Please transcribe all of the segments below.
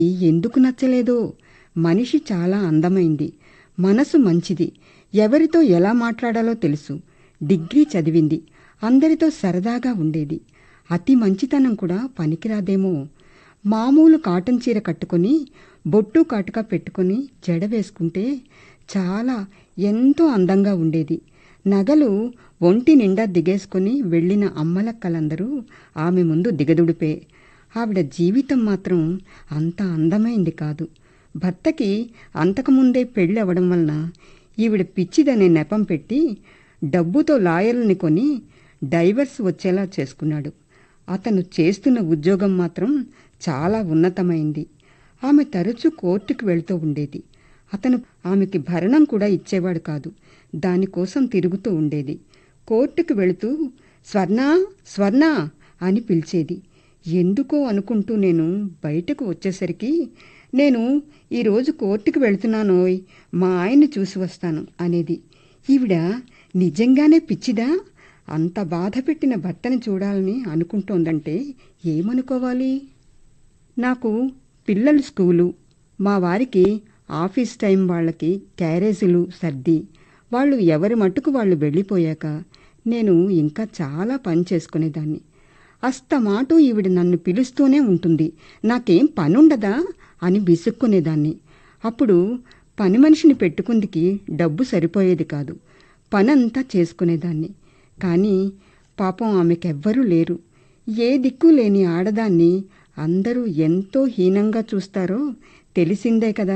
ఎందుకు నచ్చలేదో మనిషి చాలా అందమైంది మనసు మంచిది ఎవరితో ఎలా మాట్లాడాలో తెలుసు డిగ్రీ చదివింది అందరితో సరదాగా ఉండేది అతి మంచితనం కూడా పనికిరాదేమో మామూలు కాటన్ చీర కట్టుకొని బొట్టు కాటుక పెట్టుకొని జడ వేసుకుంటే చాలా ఎంతో అందంగా ఉండేది నగలు ఒంటి నిండా దిగేసుకొని వెళ్ళిన అమ్మలక్కలందరూ ఆమె ముందు దిగదుడిపే ఆవిడ జీవితం మాత్రం అంత అందమైంది కాదు భర్తకి అంతకుముందే పెళ్ళి అవ్వడం వలన ఈవిడ పిచ్చిదనే నెపం పెట్టి డబ్బుతో లాయర్లని కొని డైవర్స్ వచ్చేలా చేసుకున్నాడు అతను చేస్తున్న ఉద్యోగం మాత్రం చాలా ఉన్నతమైంది ఆమె తరచూ కోర్టుకు వెళ్తూ ఉండేది అతను ఆమెకి భరణం కూడా ఇచ్చేవాడు కాదు దానికోసం తిరుగుతూ ఉండేది కోర్టుకు వెళుతూ స్వర్ణ స్వర్ణ అని పిలిచేది ఎందుకో అనుకుంటూ నేను బయటకు వచ్చేసరికి నేను ఈరోజు కోర్టుకు వెళ్తున్నానోయ్ మా ఆయన్ని చూసి వస్తాను అనేది ఈవిడ నిజంగానే పిచ్చిదా అంత బాధ పెట్టిన భర్తని చూడాలని అనుకుంటోందంటే ఏమనుకోవాలి నాకు పిల్లలు స్కూలు మా వారికి ఆఫీస్ టైం వాళ్ళకి క్యారేజీలు సర్ది వాళ్ళు ఎవరి మట్టుకు వాళ్ళు వెళ్ళిపోయాక నేను ఇంకా చాలా పని చేసుకునేదాన్ని అస్తమాటు ఈవిడ నన్ను పిలుస్తూనే ఉంటుంది నాకేం పనుండదా అని విసుక్కునేదాన్ని అప్పుడు పని మనిషిని పెట్టుకుందికి డబ్బు సరిపోయేది కాదు పనంతా చేసుకునేదాన్ని కానీ పాపం ఆమెకెవ్వరూ లేరు ఏ దిక్కు లేని ఆడదాన్ని అందరూ ఎంతో హీనంగా చూస్తారో తెలిసిందే కదా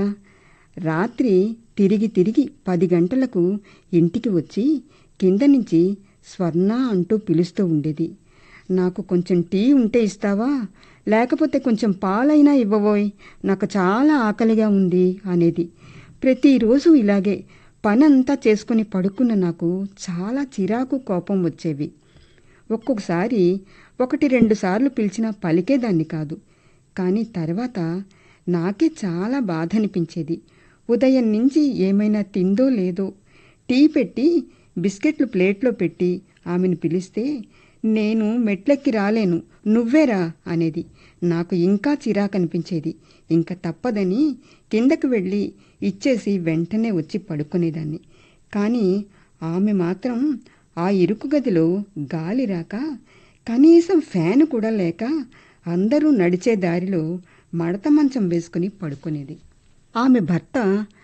రాత్రి తిరిగి తిరిగి పది గంటలకు ఇంటికి వచ్చి కింద నుంచి స్వర్ణ అంటూ పిలుస్తూ ఉండేది నాకు కొంచెం టీ ఉంటే ఇస్తావా లేకపోతే కొంచెం పాలైనా ఇవ్వబోయ్ నాకు చాలా ఆకలిగా ఉంది అనేది ప్రతిరోజు ఇలాగే పనంతా చేసుకుని పడుకున్న నాకు చాలా చిరాకు కోపం వచ్చేవి ఒక్కొక్కసారి ఒకటి రెండు సార్లు పిలిచినా పలికేదాన్ని కాదు కానీ తర్వాత నాకే చాలా బాధ అనిపించేది ఉదయం నుంచి ఏమైనా తిందో లేదో టీ పెట్టి బిస్కెట్లు ప్లేట్లో పెట్టి ఆమెను పిలిస్తే నేను మెట్లెక్కి రాలేను నువ్వేరా అనేది నాకు ఇంకా చిరాకనిపించేది ఇంకా తప్పదని కిందకు వెళ్ళి ఇచ్చేసి వెంటనే వచ్చి పడుకునేదాన్ని కానీ ఆమె మాత్రం ఆ ఇరుకు గదిలో గాలి రాక కనీసం ఫ్యాన్ కూడా లేక అందరూ నడిచే దారిలో మడత మంచం వేసుకుని పడుకునేది ఆమె భర్త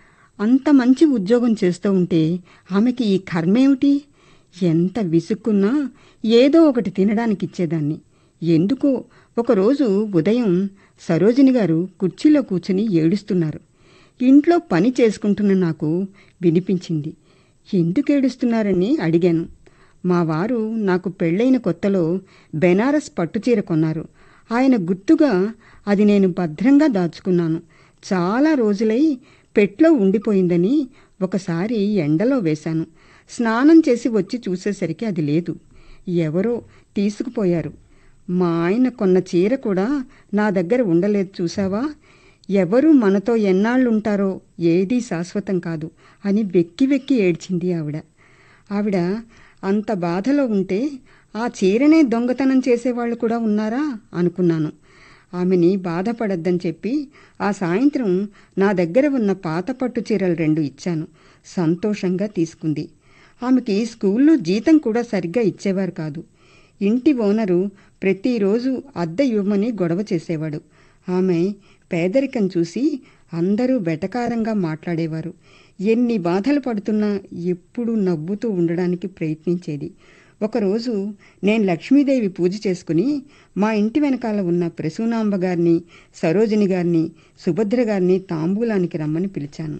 అంత మంచి ఉద్యోగం చేస్తూ ఉంటే ఆమెకి ఈ కర్మేమిటి ఎంత విసుక్కున్నా ఏదో ఒకటి తినడానికి ఇచ్చేదాన్ని ఎందుకో ఒకరోజు ఉదయం సరోజిని గారు కుర్చీలో కూర్చుని ఏడుస్తున్నారు ఇంట్లో పని చేసుకుంటున్న నాకు వినిపించింది ఎందుకు ఏడుస్తున్నారని అడిగాను మా వారు నాకు పెళ్ళైన కొత్తలో బెనారస్ పట్టుచీర కొన్నారు ఆయన గుర్తుగా అది నేను భద్రంగా దాచుకున్నాను చాలా రోజులై పెట్లో ఉండిపోయిందని ఒకసారి ఎండలో వేశాను స్నానం చేసి వచ్చి చూసేసరికి అది లేదు ఎవరో తీసుకుపోయారు మా ఆయన కొన్న చీర కూడా నా దగ్గర ఉండలేదు చూసావా ఎవరు మనతో ఎన్నాళ్ళుంటారో ఏదీ శాశ్వతం కాదు అని వెక్కి వెక్కి ఏడ్చింది ఆవిడ ఆవిడ అంత బాధలో ఉంటే ఆ చీరనే దొంగతనం చేసేవాళ్ళు కూడా ఉన్నారా అనుకున్నాను ఆమెని బాధపడద్దని చెప్పి ఆ సాయంత్రం నా దగ్గర ఉన్న పాత పట్టు చీరలు రెండు ఇచ్చాను సంతోషంగా తీసుకుంది ఆమెకి స్కూల్లో జీతం కూడా సరిగ్గా ఇచ్చేవారు కాదు ఇంటి ఓనరు ప్రతిరోజు అద్దె ఇవ్వమని గొడవ చేసేవాడు ఆమె పేదరికం చూసి అందరూ వెటకారంగా మాట్లాడేవారు ఎన్ని బాధలు పడుతున్నా ఎప్పుడూ నవ్వుతూ ఉండడానికి ప్రయత్నించేది ఒకరోజు నేను లక్ష్మీదేవి పూజ చేసుకుని మా ఇంటి వెనకాల ఉన్న ప్రసూనాంబ గారిని సరోజిని గారిని సుభద్ర గారిని తాంబూలానికి రమ్మని పిలిచాను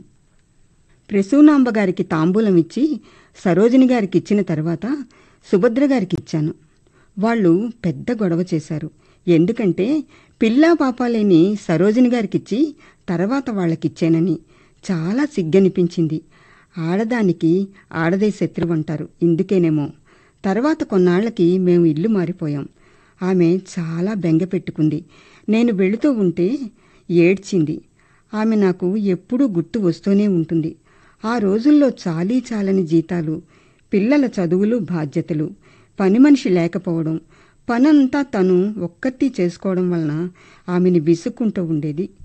ప్రసూనాంబ గారికి తాంబూలం ఇచ్చి సరోజిని గారికి ఇచ్చిన తర్వాత సుభద్ర గారికి ఇచ్చాను వాళ్ళు పెద్ద గొడవ చేశారు ఎందుకంటే పిల్లా పాపాలేని సరోజిని గారికిచ్చి తర్వాత వాళ్ళకిచ్చానని చాలా సిగ్గనిపించింది ఆడదానికి ఆడదే శత్రువు అంటారు ఇందుకేనేమో తర్వాత కొన్నాళ్లకి మేము ఇల్లు మారిపోయాం ఆమె చాలా బెంగ పెట్టుకుంది నేను వెళుతూ ఉంటే ఏడ్చింది ఆమె నాకు ఎప్పుడూ గుర్తు వస్తూనే ఉంటుంది ఆ రోజుల్లో చాలీ చాలని జీతాలు పిల్లల చదువులు బాధ్యతలు పని మనిషి లేకపోవడం పనంతా తను ఒక్కటి చేసుకోవడం వలన ఆమెని విసుక్కుంటూ ఉండేది